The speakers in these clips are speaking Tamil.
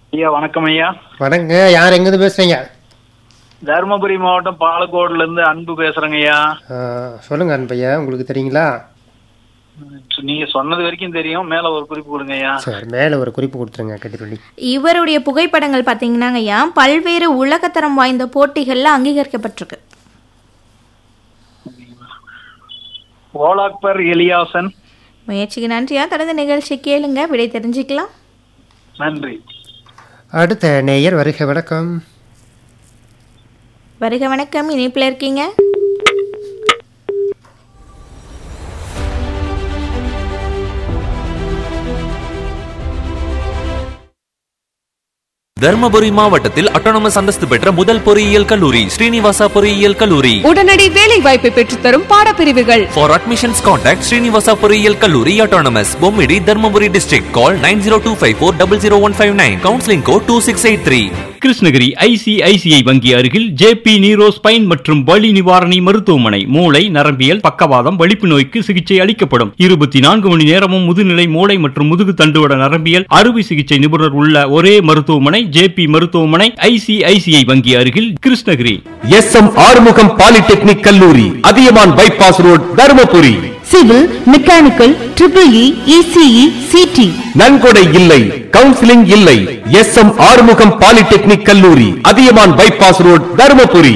ஐயா வணக்கம் ஐயா வணங்க யார் எங்கேருந்து பேசுறீங்க தருமபுரி மாவட்டம் பாலக்கோடுல இருந்து அன்பு பேசுறேங்க ஐயா ஆ, சொல்லுங்க அன்பையா உங்களுக்கு தெரியுங்களா நீங்க சொன்னது வரைக்கும் தெரியும் மேல ஒரு குறிப்பு கொடுங்க ஐயா சரி மேலே ஒரு குறிப்பு கொடுத்துருங்க கட்டிப்பள்ளி இவருடைய புகைப்படங்கள் பார்த்தீங்கன்னாங்க ஐயா பல்வேறு உலகத்தரம் வாய்ந்த போட்டிகளில் அங்கீகரிக்கப்பட்டிருக்கு ஓலாக்பர் எலியாசன் முயற்சிக்கு நன்றியா தொடர்ந்து நிகழ்ச்சி கேளுங்க விடை தெரிஞ்சுக்கலாம் நன்றி அடுத்த நேயர் வருக வணக்கம் வருக வணக்கம் இணைப்பில் இருக்கீங்க தர்மபுரி மாவட்டத்தில் அட்டானமஸ் அந்தஸ்து பெற்ற முதல் பொறியியல் கல்லூரி ஸ்ரீனிவாசா பொறியியல் கல்லூரி உடனடி வேலை வாய்ப்பை பெற்றுத்தரும் பாடப்பிரிவுகள் For admissions contact Srinivasa பொறியியல் கல்லூரி autonomous Bommidi Dharmapuri district call 9025400159 counseling code 2683 Krishnagiri ICICI வங்கி அருகில் ஜேபி நீரோ ஸ்பைன் மற்றும் வலி நிவாரணி மருத்துவமனை மூளை நரம்பியல் பக்கவாதம் வலிப்பு நோய்க்கு சிகிச்சை அளிக்கப்படும் இருபத்தி நான்கு மணி நேரமும் முதுநிலை மூளை மற்றும் முதுகு தண்டுவட நரம்பியல் அறுவை சிகிச்சை நிபுணர் உள்ள ஒரே மருத்துவமனை ஜேபி மருத்துவமனை ஐசிஐசிஐ வங்கி அருகில் Krishnagiri S M Arumugam polytechnic கல்லூரி Athiyaman bypass road Dharmapuri civil mechanical triple E ECE CD நன்கொடை இல்லை கவுன்சிலிங் இல்லை எஸ் எம் ஆறுமுகம் பாலிடெக்னிக் கல்லூரி அதியமான் பைபாஸ் ரோட் தருமபுரி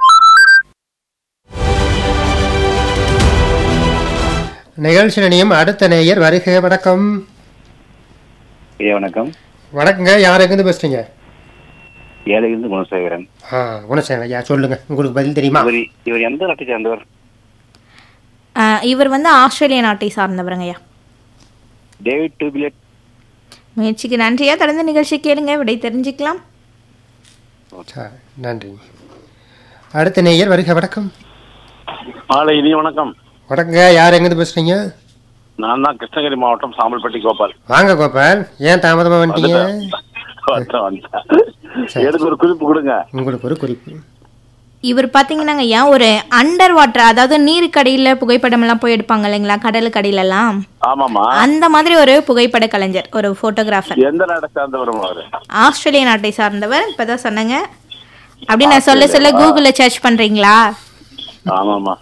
நிகழ்ச்சி நிலையம் அடுத்த நேயர் வருக வணக்கம் ஐயா வணக்கம் வணக்கங்க யார் எங்கேருந்து பேசுறீங்க ஏழையிலிருந்து குணசேகரன் ஆ குணசேகர் ஐயா சொல்லுங்க உங்களுக்கு பதில் தெரியுமா இவர் இவர் எந்த நாட்டை சேர்ந்தவர் ஆஹ் இவர் வந்து ஆஸ்திரேலிய நாட்டை சார்ந்தவருங்க ஐயா டேவிட் டூபிலெட் முயற்சிக்கு நன்றியா தொடர்ந்து நிகழ்ச்சி கேளுங்க விடை தெரிஞ்சுக்கலாம் சரி, நன்றி அடுத்த நேயர் வருக வணக்கம் மாலை இனி வணக்கம் வணக்கங்க யார் எங்கேருந்து பேசுறீங்க நான் தான் கிருஷ்ணகிரி மாவட்டம் சாம்பல்பட்டி கோபால் வாங்க கோபால் ஏன் தாமதமா வந்துட்டீங்க வந்துட்டேன், வந்துட்டேன். எனக்கு ஒரு குறிப்பு கொடுங்க உங்களுக்கு ஒரு குறிப்பு இவர் பார்த்தீங்கன்னாங்க ஐயா ஒரு அண்டர் வாட்டர் அதாவது நீருக்கடியில் புகைப்படம் எல்லாம் போய் எடுப்பாங்க இல்லைங்களா கடலுக்கு அடியிலலாம் ஆமாமா அந்த மாதிரி ஒரு புகைப்பட கலைஞர் ஒரு போட்டோகிராஃபர் எந்த நாட்டை சேர்ந்தவர் அவரு ஆஸ்திரேலிய நாட்டை சார்ந்தவர் இப்பதான் சொன்னேங்க அப்படி நான் சொல்ல சொல்ல கூகுளில் சர்ச் பண்றீங்களா ஆமாமா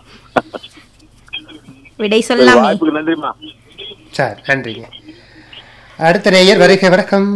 விடை சொல்லலாமே வாய்ப்புக்கு நன்றிமா சரி நன்றிங்க அடுத்த நேயர் வருக வணக்கம்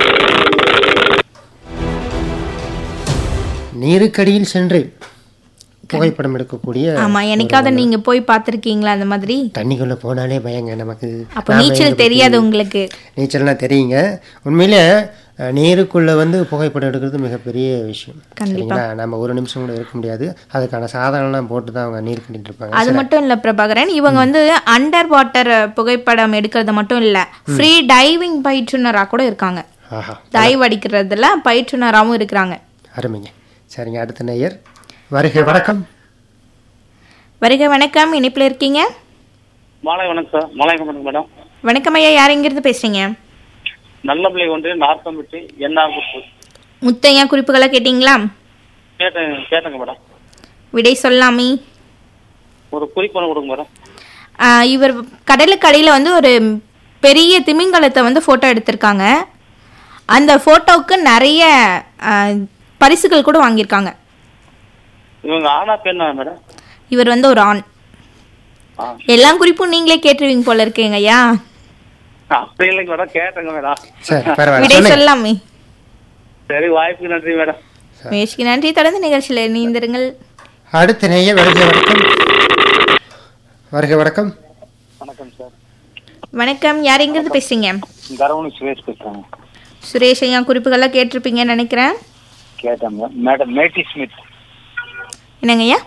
நீருக்கடியில் சென்று புகைப்படம் எடுக்கக்கூடிய ஆமா என்னைக்காவது நீங்க போய் பார்த்திருக்கீங்களா அந்த மாதிரி தண்ணிக்குள்ள போனாலே பயங்க நமக்கு அப்போ நாம நீச்சல் எங்க தெரியாது போய் உங்களுக்கு நீச்சல்லாம் தெரியுங்க உண்மையிலே அஹ், நீருக்குள்ள வந்து புகைப்படம் எடுக்கிறது மிகப்பெரிய விஷயம் கண்டிப்பா. சரிங்களா நம்ம ஒரு நிமிஷம் கூட இருக்க முடியாது அதுக்கான சாதனம்லாம் போட்டு தான் அவங்க நீர் கட்டிட்டு இருப்பாங்க அது மட்டும் இல்ல பிரபாகரன் இவங்க வந்து அண்டர் வாட்டர் புகைப்படம் எடுக்கிறது மட்டும் இல்ல ஃப்ரீ டைவிங் பயிற்றுனரா கூட இருக்காங்க ஆஹா டைவ் அடிக்கிறதுல பயிற்றுனராகவும் இருக்கிறாங்க அருமைங்க சரிங்க அடுத்த நேயர் வருக வணக்கம் வருக வணக்கம் இணைப்பில் இருக்கீங்க மாலை வணக்கம் சார் மாலை வணக்கம் மேடம் வணக்கம் ஐயா யார் எங்கிருந்து பேசுறீங்க நல்ல பிள்ளை ஒன்று நார்த்தம்பட்டி என்ஆர் குப்பு முத்தையா குறிப்புகளை கேட்டீங்களா கேட்டேன் கேட்டேங்க மேடம் விடை சொல்லாமே ஒரு குறிப்பு ஒன்று கொடுங்க மேடம் ஆஹ் இவர் கடலுக்கு அடியில் வந்து ஒரு பெரிய திமிங்கலத்தை வந்து ஃபோட்டோ எடுத்திருக்காங்க அந்த ஃபோட்டோவுக்கு நிறைய ஆஹ், பரிசுகள் கூட வாங்கியிருக்காங்க இவங்க ஆனா பெண்ணா மேடம் இவர் வந்து ஒரு ஆண் ஆ. எல்லா குறிப்பும் நீங்களே கேட்டுருவீங்க போல இருக்கீங்க ஐயா அப்படி இல்லைங்க மேடம் கேட்டேங்க மேடம் சரி பரவாயில்ல விடை சொல்லுங்க சொல்லாமே சரி வாய்ப்புக்கு நன்றி மேடம் முயற்சிக்கு நன்றி தொடர்ந்து நிகழ்ச்சியில் இணைந்திருங்கள் அடுத்த நேயர் வருக வணக்கம் வருக வணக்கம் வணக்கம் சார் வணக்கம் யார் எங்கிருந்து பேசுறீங்க கரவணி சுரேஷ் பேசுறாங்க சுரேஷ் ஐயா குறிப்புகள்லாம் கேட்டிருப்பீங்கன்னு நினைக்கிறேன் கேட்டாங்க மேடம் மேட்டி ஸ்மித் என்னங்க ஐயா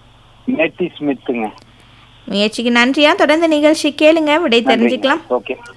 மேட்டி ஸ்மித்துங்க முயற்சிக்கு நன்றியா தொடர்ந்து நிகழ்ச்சி கேளுங்க விடை தெரிஞ்சுக்கலாம் ஓகே